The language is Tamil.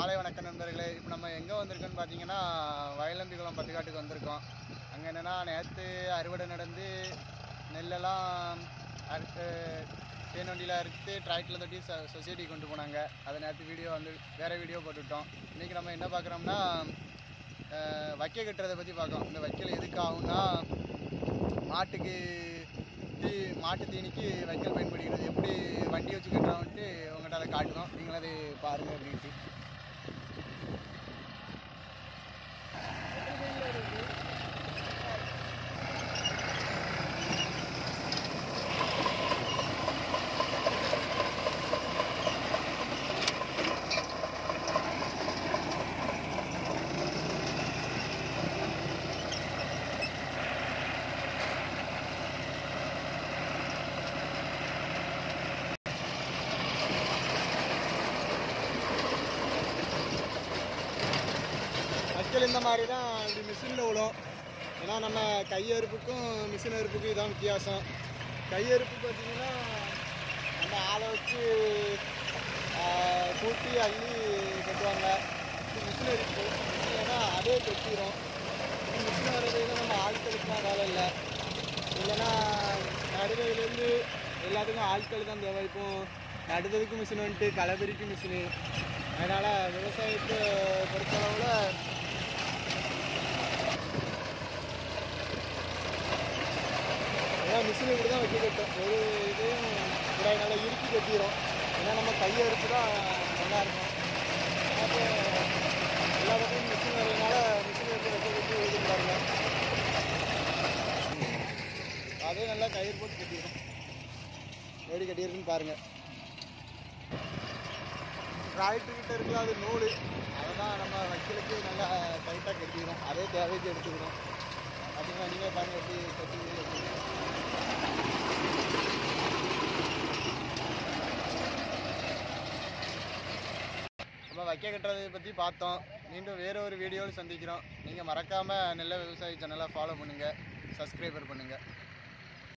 மாலை வணக்க நண்பர்களே இப்போ நம்ம எங்கே வந்திருக்கோன்னு பார்த்தீங்கன்னா வயலம்பிக்குளம் பட்டுக்காட்டுக்கு வந்திருக்கோம் அங்கே என்னென்னா நேற்று அறுவடை நடந்து நெல்லெல்லாம் அறுத்து தேன் வண்டியில் அறுத்து டிராக்டரில் தொட்டி சொ சொசைட்டி கொண்டு போனாங்க அதை நேற்று வீடியோ வந்து வேறு வீடியோ போட்டுவிட்டோம் இன்றைக்கி நம்ம என்ன பார்க்குறோம்னா அஹ், வைக்க கட்டுறதை பற்றி பார்க்கோம் இந்த வைக்கல் எதுக்கு ஆகும்னா மாட்டுக்கு தீ மாட்டு தீனிக்கு வைக்கல் பயன்படுகிறது எப்படி வண்டி வச்சு கட்டுறோம்ட்டு உங்கள்கிட்ட அதை காட்டுறோம் நீங்களும் அதை பாருங்கள் அப்படின்ட்டு வைக்கல் இந்த மாதிரி தான் இப்படி மிஷினில் விடும் ஏன்னா நம்ம கையறுப்புக்கும் மிஷின் அறுப்புக்கும் இதான் வித்தியாசம் கையறுப்பு பார்த்தீங்கன்னா நம்ம ஆளை வச்சு ஆஹ், கூட்டி அள்ளி கட்டுவாங்க இது மிஷின் அறுப்பு மிஷின் ஏன்னா அதே கட்டிடும் மிஷின் வர்றதுக்கு நம்ம ஆட்களுக்குலாம் வேலை இல்லை இல்லைன்னா நடுவதுலேருந்து எல்லாத்துக்கும் ஆட்கள் தான் தேவை இப்போ நடுவதுக்கு மிஷின் வந்துட்டு களபெரிக்கு மிஷினு அதனால் விவசாயத்தை பொறுத்தளவில் அதான் மிஷின் இப்படி தான் வைக்க கட்டும் ஒரு இதையும் இப்படி நல்லா இறுக்கி கட்டிடும் ஏன்னா நம்ம கையை அறுத்து தான் நல்லா இருக்கும் அப்போ எல்லா பக்கமும் மிஷின் வரதுனால மிஷின் எடுத்து வைக்க கட்டி எழுதி பாருங்க அதே நல்லா கயிறு போட்டு கட்டிடும் எப்படி கட்டியிருக்குன்னு பாருங்க டிராக்டர் கிட்ட இருக்கிற அது நூல் அதை தான் நம்ம வைக்கலுக்கு நல்லா டைட்டாக கட்டிடும் அதே தேவைக்கு எடுத்துக்கணும் பார்த்தீங்கன்னா நீங்கள் பாருங்க எப்படி கட்டி நம்ம வைக்க கட்டுறதை பற்றி பார்த்தோம் மீண்டும் வேற ஒரு வீடியோவில் சந்திக்கிறோம் நீங்கள் மறக்காமல் நெல்ல விவசாயி சேனலை ஃபாலோ பண்ணுங்கள் சப்ஸ்கிரைபர் பண்ணுங்கள்